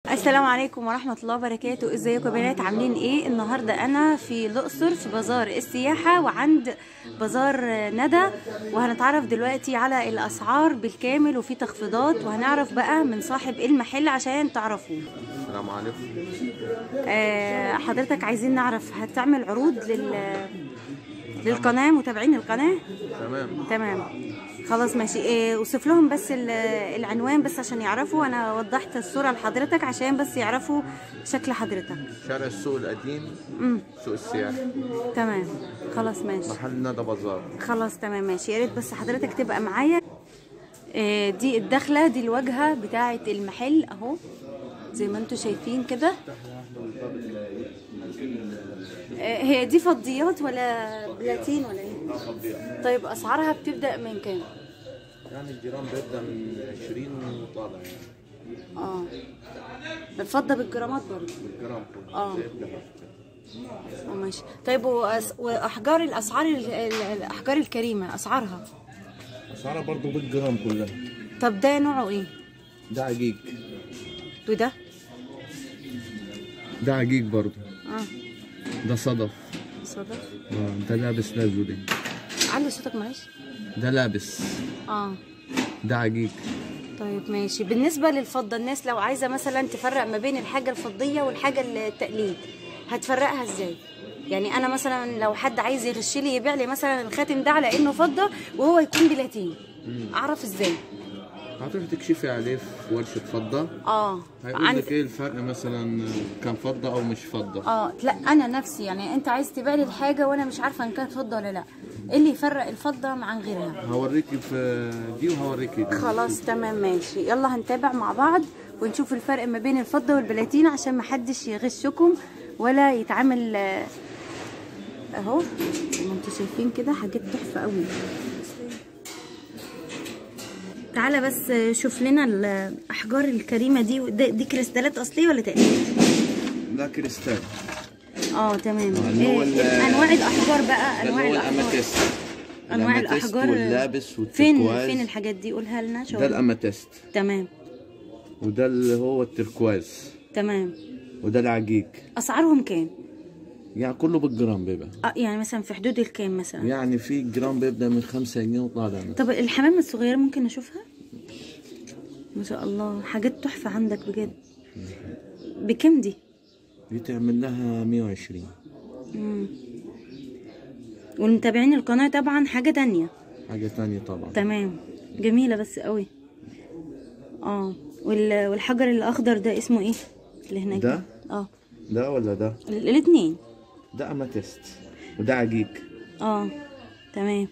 السلام عليكم ورحمة الله وبركاته ازيكم يا بنات عاملين ايه النهاردة انا في الاقصر في بازار السياحة وعند بازار ندى وهنتعرف دلوقتي على الاسعار بالكامل وفي تخفيضات وهنعرف بقى من صاحب المحل عشان تعرفوا السلام عليكم آه حضرتك عايزين نعرف هتعمل عروض لل للقناة متابعين القناة تمام تمام خلاص ماشي إيه وصف لهم بس ال- العنوان بس عشان يعرفوا انا وضحت الصورة لحضرتك عشان بس يعرفوا شكل حضرتك شارع السوق القديم امم سوق السياحة تمام خلاص ماشي محل ندى بازار خلاص تمام ماشي يا ريت بس حضرتك تبقى معايا آه، دي الدخلة دي الواجهة بتاعة المحل اهو زي ما انتوا شايفين كده آه، هي دي فضيات ولا بلاتين ولا ايه طيب اسعارها بتبدأ من كام يعني الجرام بيبدأ من 20 وطالع اه الفضة بالجرامات برضه الجرام آه. بيبدأ اه ماشي طيب وأس... واحجار الاسعار ال... ال- الاحجار الكريمة اسعارها أسعارها برضه بالجرام كلها طب ده نوعه ايه ده عقيق وده ده عقيق برضه اه ده صدف صدف آه ده لابس لازولي علي صوتك معلش ده لابس اه ده عقيق طيب ماشي بالنسبة للفضة الناس لو عايزة مثلا تفرق ما بين الحاجة الفضية والحاجة التقليد هتفرقها ازاي؟ يعني انا مثلا لو حد عايز يغش لي يبيع لي مثلا الخاتم ده على انه فضة وهو يكون بلاتين اعرف ازاي؟ هتروح تكشفي عليه في ورشة فضة اه هيقول عند لك ايه الفرق مثلا كان فضة أو مش فضة اه لا انا نفسي يعني انت عايز تبيع لي الحاجة وانا مش عارفة ان كانت فضة ولا لا ايه اللي يفرق الفضة عن غيرها؟ هوريكي في دي وهوريكي دي خلاص تمام ماشي يلا هنتابع مع بعض ونشوف الفرق ما بين الفضة والبلاتين عشان محدش يغشكم ولا يتعامل آه، اهو زي ما انتوا شايفين كده حاجات تحفة قوي تعالى بس شوف لنا الاحجار الكريمة دي دي, دي كريستالات اصلية ولا تقليد ده كريستال اه تمام آه، اللي هو إيه ال- انواع الاحجار بقى ده انواع اللي هو الاحجار الأماتيست انواع الأماتيست الاحجار واللابس فين والتركواز فين الحاجات دي قولها لنا ده شوية الأماتيست تمام وده اللي هو التركواز تمام وده العقيق اسعارهم كام يعني كله بالجرام بيبقى اه يعني مثلا في حدود الكام مثلا يعني في جرام بيبدأ من خمسة جنيه وطالع مثلا. طب الحمام الصغيرة ممكن اشوفها ما شاء الله حاجات تحفة عندك بجد بكام دي دي تعمل لها 120 مم. والمتابعين القناة طبعا حاجة تانية حاجة تانية طبعا تمام جميلة بس قوي اه وال- والحجر الاخضر ده اسمه ايه اللي هناك ده؟ اه ده ولا ده ال- الاتنين ده أماتيست وده عقيق اه تمام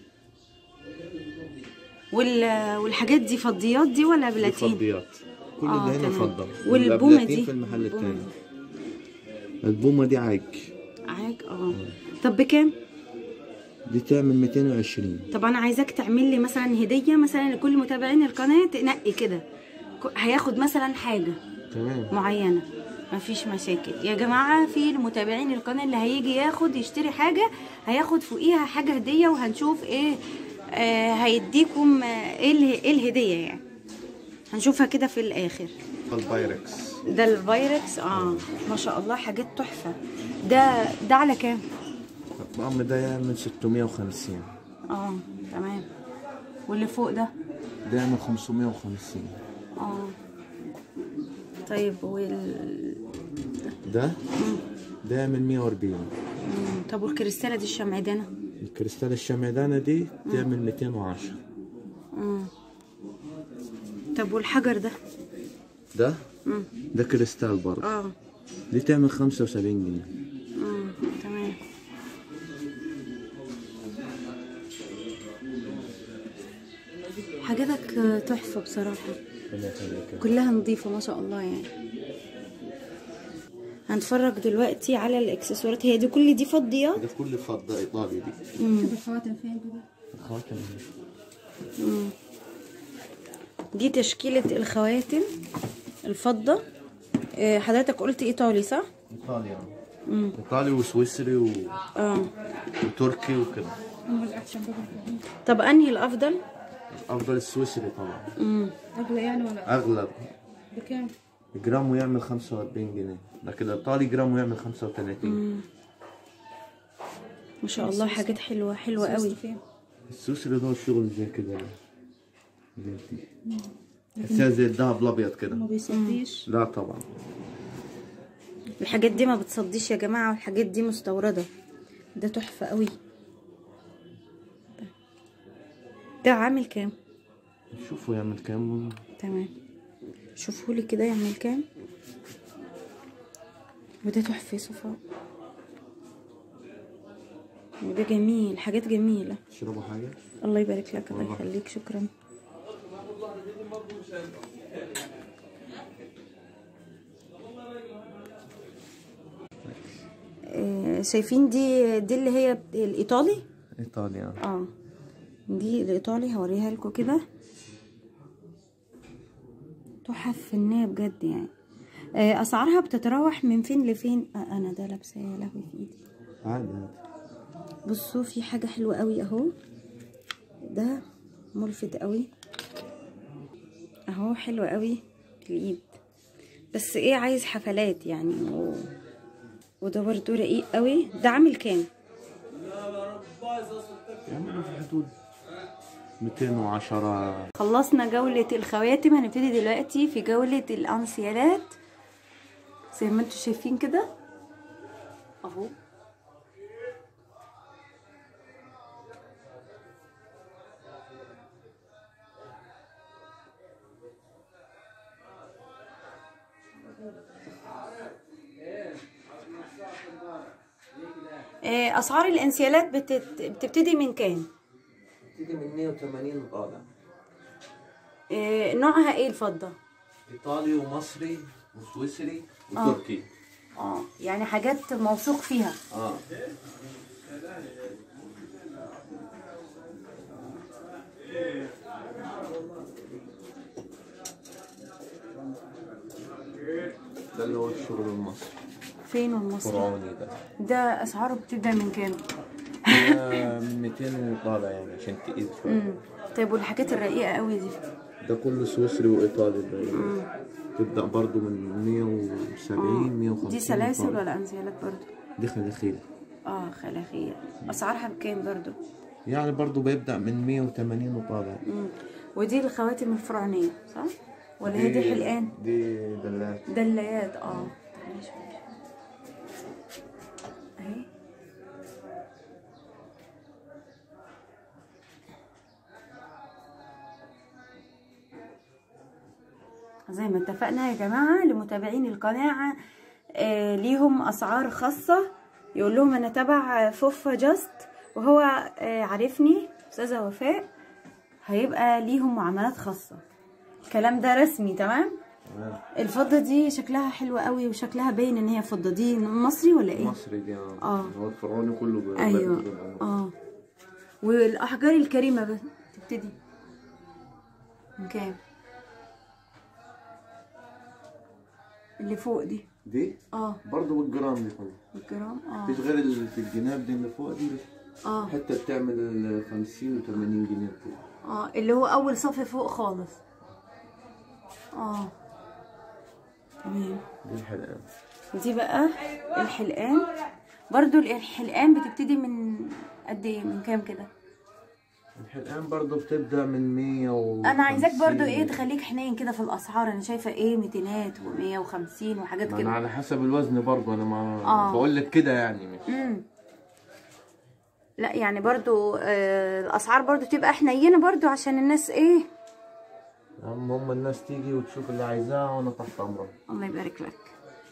وال... والحاجات دي فضيات دي ولا دي بلاتين فضيات كل آه، ده هنا تمام. فضة والبومة والبلاتين دي؟ في المحل البومة التاني البومة دي عاج عاك اه طب بكام دي تعمل 220 طب انا عايزاك تعمل لي مثلا هديه مثلا لكل متابعين القناه تنقي كده ك- هياخد مثلا حاجه تمام معينه مفيش مشاكل يا جماعه في المتابعين القناه اللي هيجي ياخد يشتري حاجه هياخد فوقيها حاجه هديه وهنشوف ايه آه هيديكم آه ايه اله- ايه الهديه يعني هنشوفها كده في الاخر البايركس ده الفايركس اه ما شاء الله حاجات تحفه ده ده على كام الطقم ده يعمل 650 اه تمام واللي فوق ده ده يعمل 550 اه طيب وال ده ده يعمل 140 مم، طب والكريستالة دي الشمعدانة الكريستال الشمعدانة دي تعمل 210 مم. طب والحجر ده ده مم. ده كريستال برضه اه دي تعمل 75 جنيه مم. تمام حاجاتك آه، تحفة بصراحة كلها نظيفة ما شاء الله يعني هنتفرج دلوقتي على الاكسسوارات هي دي كل دي فضيات ده كل فضة ايطالي دي مم. الخاتم مم. دي تشكيلة الخواتم الفضة آه، حضرتك قلت ايطالي صح؟ ايطاليا مم. ايطالي وسويسري و... اه وتركي وكده طب انهي الافضل؟ افضل السويسري طبعا مم. اغلى يعني ولا اغلب بكام؟ جرامه يعمل 45 جنيه لكن الايطالي جرامه يعمل 35 ما شاء الله حاجات حلوه حلوه قوي السوسري ده الشغل زي كده زي دي تحسها زي الدهب الابيض كده ما بيصديش لا طبعا الحاجات دي ما بتصديش يا جماعه والحاجات دي مستورده ده تحفه قوي ده عامل كام شوفوا يعمل كام تمام شوفوا لي كده يعمل كام وده تحفه يا صفاء وده جميل حاجات جميله تشربوا حاجه الله يبارك لك الله يخليك شكرا آه، شايفين دي دي اللي هي الايطالي ايطاليا اه دي الايطالي هوريها لكم كده تحف فنية بجد يعني آه، اسعارها بتتراوح من فين لفين آه، انا ده لابساه يا لهوي في ايدي عادي عادي بصوا في حاجة حلوة قوي اهو ده ملفت قوي اهو حلو قوي في الايد بس ايه عايز حفلات يعني و... وده برضو رقيق قوي ده عامل كام يعملوا في حدود 210 خلصنا جولة الخواتم هنبتدي دلوقتي في جولة الانسيالات زي ما انتوا شايفين كده اهو آه، اسعار الانسيالات بتت... بتبتدي من كام تيجي من 180 وطالع آه، نوعها ايه الفضة ايطالي ومصري وسويسري آه. وتركي اه يعني حاجات موثوق فيها اه ده اللي هو الشغل المصري فين والمصري فرعوني ده ده اسعاره بتبدا من كام ده 200 وطالع يعني عشان تقيل شويه امم طيب والحاجات الرقيقه قوي دي ده كله سويسري وايطالي ده تبدا برضو من 170 150 دي سلاسل وطالع. ولا انسيالات برضو دي خلاخيل اه خلافيه اسعارها بكام برضو يعني برضو بيبدا من 180 وطالع امم ودي الخواتم الفرعونيه صح ولا هي دي حلقان دي دلات دلايات اه تعالي شوية. اهي زي ما اتفقنا يا جماعة لمتابعين القناة آه ليهم أسعار خاصة يقول لهم أنا تبع فوفا جاست وهو آه عارفني أستاذة وفاء هيبقى ليهم معاملات خاصة الكلام ده رسمي تمام تمام الفضة دي شكلها حلو قوي وشكلها باين ان هي فضة دي مصري ولا ايه؟ مصري دي اه آه. هو الفرعوني كله ب- ايوه ب- اه والاحجار الكريمة بقى تبتدي من كام؟ اللي فوق دي دي اه برضه بالجرام دي كله بالجرام اه مفيش غير ال- في الجناب دي اللي فوق دي اه حتى بتعمل 50 و 80 جنيه كده اه اللي هو اول صف فوق خالص اه تمام دي الحلقة دي بقى الحلقان برضو الحلقان بتبتدي من قد ايه من كام كده الحلقان برضه بتبدأ من 100 و انا عايزاك برضو ايه تخليك حنين كده في الاسعار انا شايفه ايه ميتينات و150 وحاجات ما انا كده على حسب الوزن برضه انا ما آه. بقول لك كده يعني مش امم لا يعني برضو آه الاسعار برضو تبقى حنينه برضو عشان الناس ايه هم هم الناس تيجي وتشوف اللي عايزاه وانا تحت امرها الله يبارك لك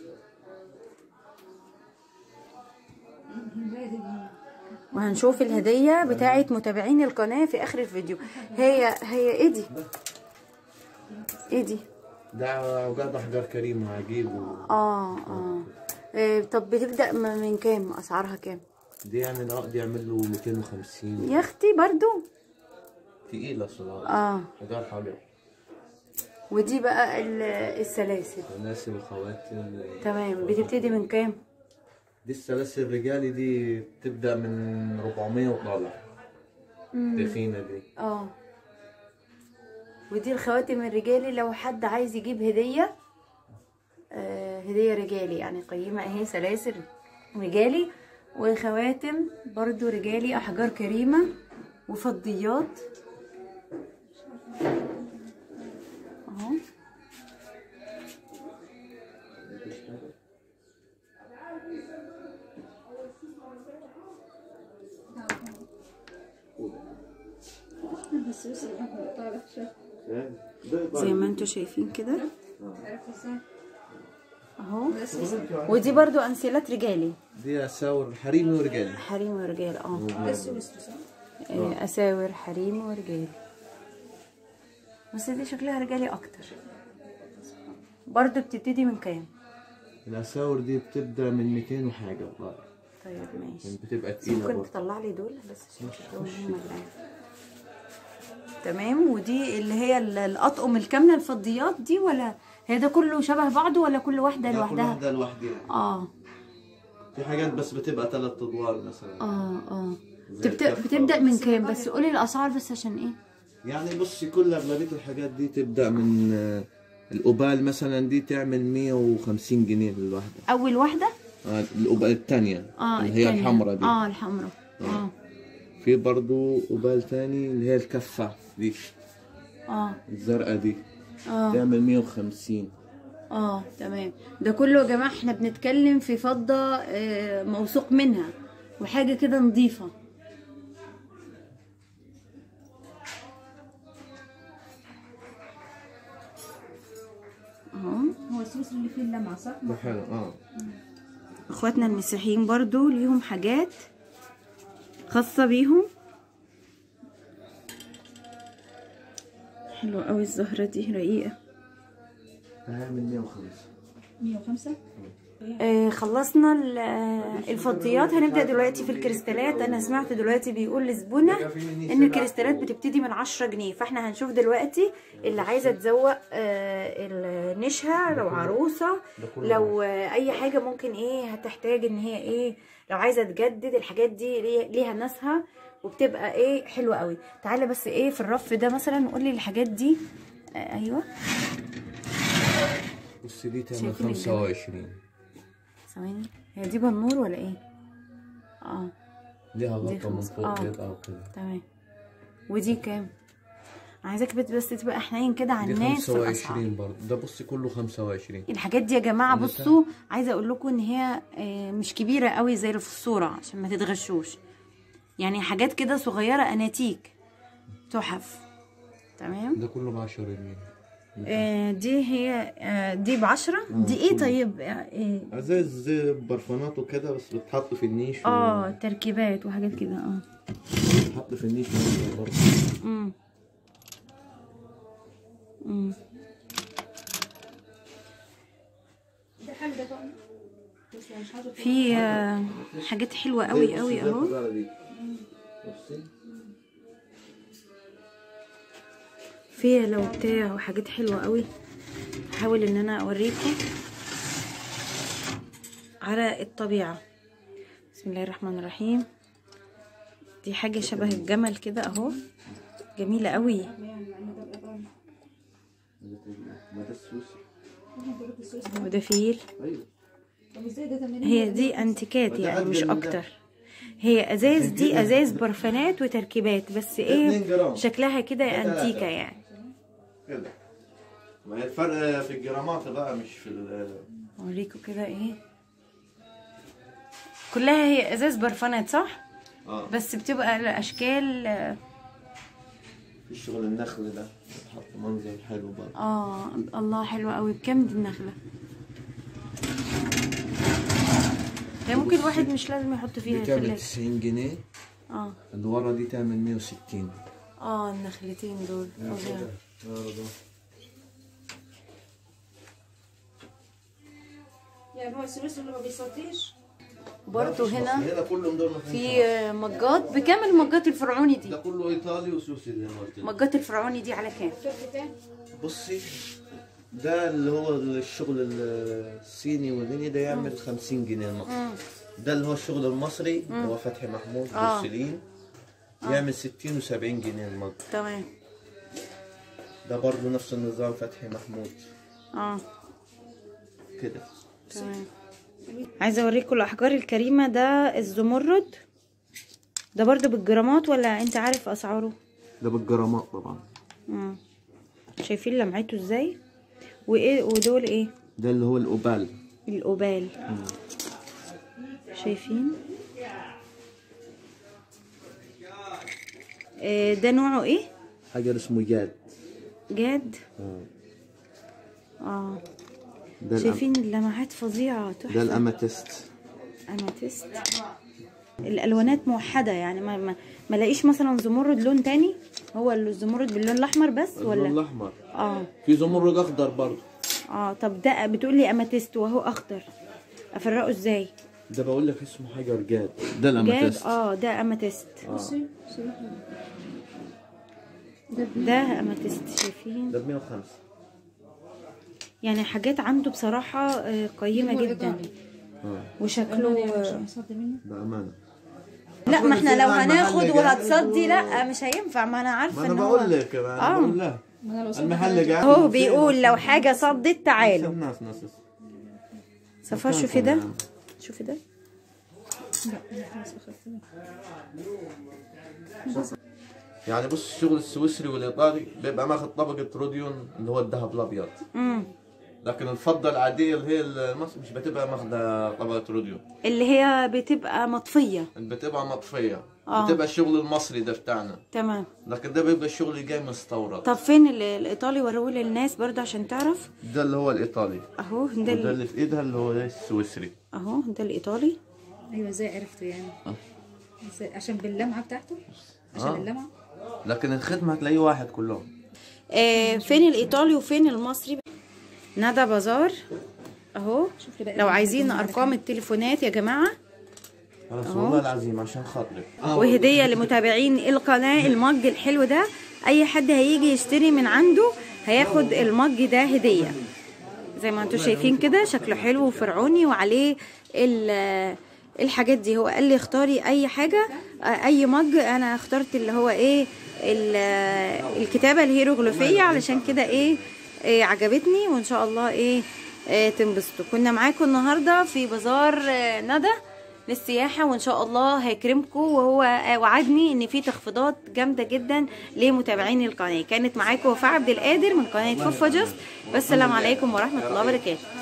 وهنشوف الهدية بتاعة متابعين القناة في آخر الفيديو هي هي ايه دي؟ ايه دي؟ ده عقاد احجار كريمه عجيب و... اه اه إيه طب بتبدأ م- من كام؟ أسعارها كام؟ دي يعني العقد يعمل له 250 يا أختي برضو تقيله صراحه اه حجار حجر ودي بقى ال- السلاسل سلاسل وخواتم تمام بتبتدي من كام؟ دي السلاسل الرجالي دي بتبدأ من 400 وطالع تخينة دي اه ودي الخواتم الرجالي لو حد عايز يجيب هدية آه هديه رجالي يعني قيمه اهي سلاسل رجالي وخواتم برضو رجالي احجار كريمه وفضيات اهو زي ما انتوا شايفين كده اهو ودي برضو انسيلات رجالي دي اساور حريمي ورجالي حريم ورجال اه آه، اساور حريم ورجال بس دي شكلها رجالي اكتر برضو بتبتدي من كام الاساور دي بتبدا من 200 وحاجه والله طيب ماشي يعني بتبقى تقيله ممكن برضه تطلع لي دول بس عشان شكلهم هم اللي تمام ودي اللي هي ال- الاطقم الكامله الفضيات دي ولا هي ده كله شبه بعضه ولا كل واحده لا، كل لوحدها واحده لوحدها اه في حاجات بس بتبقى ثلاث ادوار مثلا اه اه زي بتبت... الكفة. بتبدا من كام بس قولي الاسعار بس عشان ايه يعني بصي كل اغلبيه الحاجات دي تبدا من آه، القبال مثلا دي تعمل 150 جنيه الواحده اول واحده آه، القبال الثانيه اه اللي هي التانية. الحمراء دي اه الحمراء اه في برضو قبال تاني اللي هي الكفه دي اه الزرقاء دي اه تعمل 150 اه تمام ده كله يا جماعه احنا بنتكلم في فضه آه، موثوق منها وحاجه كده نظيفه اهو هو السوس اللي فيه اللمعة صح؟ ده حلو اه اخواتنا المسيحيين برضو ليهم حاجات خاصة بيهم حلوة قوي الزهرة دي رقيقة هعمل 105 105 آه خلصنا ال- آه، الفضيات هنبدأ دلوقتي في الكريستالات انا سمعت دلوقتي بيقول لزبونة ان الكريستالات بتبتدي من 10 جنيه فاحنا هنشوف دلوقتي اللي عايزة تزوق آه النشها لو عروسة لو آه اي حاجة ممكن ايه هتحتاج ان هي ايه لو عايزة تجدد الحاجات دي ليه- ليها ناسها وبتبقى ايه حلوة قوي تعالى بس ايه في الرف ده مثلا قول لي الحاجات دي آه ايوه بصي دي تعمل شايفين الجمال؟ 25 ثواني هي دي بنور ولا ايه اه ليها دي غطا من خمسة. فوق آه. كده او كده تمام ودي كام عايزاك بت- بس تبقى حنين كده على دي الناس في الاسعار 25 برضه ده بصي كله 25 الحاجات دي يا جماعه اللي بصوا عايزه اقول لكم ان هي آه، مش كبيره قوي زي اللي في الصوره عشان ما تتغشوش يعني حاجات كده صغيره اناتيك تحف تمام ده كله ب 10 جنيه آه، دي هي آه، دي بعشرة دي ايه طيب آه، ايه زي زي برفانات وكده بس بتحط في النيش اه تركيبات وحاجات كده اه بتحط في النيش برضه امم امم ده حاجة ده بقى بس مش حاجة في آه، حاجات حلوه قوي قوي اهو بصي في لو بتاع وحاجات حلوه قوي هحاول ان انا اوريكم على الطبيعه بسم الله الرحمن الرحيم دي حاجه شبه الجمل كده اهو جميله قوي ما ده السوسي وده فيل ايوه طب ازاي ده تمرين هي دي انتيكات وده يعني أجمل مش من ده. اكتر هي ازاز دي ازاز برفانات وتركيبات بس ايه 2 جرام. شكلها كده ده تلاتة. انتيكه يعني كده ما هي الفرق في الجرامات بقى مش في ال اوريكم كده ايه كلها هي ازاز برفانات صح اه بس بتبقى الاشكال في شغل النخل ده بتحط منظر حلو برضه اه الله حلوه قوي بكام دي النخله هي ممكن الواحد مش لازم يحط دي فيها تعمل خلاف 90 جنيه اه اللي ورا دي تعمل 160 اه النخلتين دول فظيع. برضه يعني هو السويس اللي ما بيصديش برضو هنا هنا كلهم دول ما فيهمش في مجات بكام المجات الفرعوني ده دي كله ايطالي وسوسي زي ما قلت لك مجات الفرعوني دي على كام الكف تاني بصي ده اللي هو الشغل الصيني والدنيا ده يعمل 50 جنيه المقص مم. ده اللي هو الشغل المصري اللي هو فتحي محمود آه. بورسلين يعمل 60 و70 جنيه المج تمام ده برضه نفس النظام فتحي محمود اه كده تمام عايزه اوريكم الاحجار الكريمه ده الزمرد ده برضو بالجرامات ولا انت عارف اسعاره ده بالجرامات طبعا مم. شايفين لمعته ازاي وايه ودول ايه ده اللي هو الأوبال الأوبال شايفين آه، ده نوعه ايه حجر اسمه جاد جاد آه. اه ده الأم... شايفين اللمعات فظيعة ده تحفة الأماتيست اماتيست الالوانات موحدة يعني ما ما, ما لاقيش مثلا زمرد لون تاني هو الزمرد باللون الاحمر بس اللون ولا الأحمر اه في زمرد أخضر برضه اه طب ده بتقولي اماتيست وهو اخضر افرقه ازاي ده بقول لك اسمه حجر جاد ده جاد الأماتيست اه ده اماتيست آه. بصي بصي ده ده اماتيست شايفين ده ب 105 يعني حاجات عنده بصراحة آه، قيمة هو جدا إيطالي. اه وشكله عشان أصدي منه بأمانة لا ما احنا لو المحل هناخد جاهز وهتصدي و- لا مش هينفع ما انا ما عارفة أنا ان هو بقول لك أنا آه. بقول لها ما أنا لو صدت المحل حاجة- قاعد هو بيقول لو حاجة صدت تعالوا الناس ناس صفا شوفي ده شوفي ده لا أنا خلاص أخدت يعني بص الشغل السويسري والايطالي بيبقى ماخد طبقه روديون اللي هو الذهب الابيض امم لكن الفضه العاديه اللي هي المصري مش بتبقى ماخده طبقه روديون اللي هي بتبقى مطفية بتبقى مطفيه آه. بتبقى الشغل المصري ده بتاعنا تمام لكن ده بيبقى الشغل اللي جاي مستورد طب فين ال- الايطالي وروه للناس برضه عشان تعرف ده اللي هو الايطالي اهو ده وده ال- اللي في ايدها اللي هو السويسري اهو ده الايطالي أيوة إزاي عرفته يعني آه. إزاي عشان باللمعة بتاعته عشان آه. اللمعة لكن الخدمه هتلاقيه واحد كلهم آه فين الايطالي وفين المصري ندى بازار اهو شوف لي بقى لو اللي عايزين عندهم على ارقام التليفونات يا جماعه خلاص أهو. والله العظيم عشان خاطرك وهديه لمتابعين القناه المج الحلو ده اي حد هيجي يشتري من عنده هياخد المج ده هديه زي ما انتم شايفين كده شكله حلو وفرعوني وعليه ال- الحاجات دي هو قال لي اختاري اي حاجه آه، اي مج انا اخترت اللي هو ايه ال- الكتابه الهيروغليفيه علشان كده ايه, إيه عجبتني وان شاء الله ايه, إيه تنبسطوا كنا معاكم النهارده في بازار آه، ندى للسياحة وإن شاء الله هيكرمكم وهو آه، وعدني إن في تخفيضات جامدة جدا لمتابعين القناة كانت معاكم وفاء عبد القادر من قناة فوفا جاست والسلام عليكم ورحمة الله وبركاته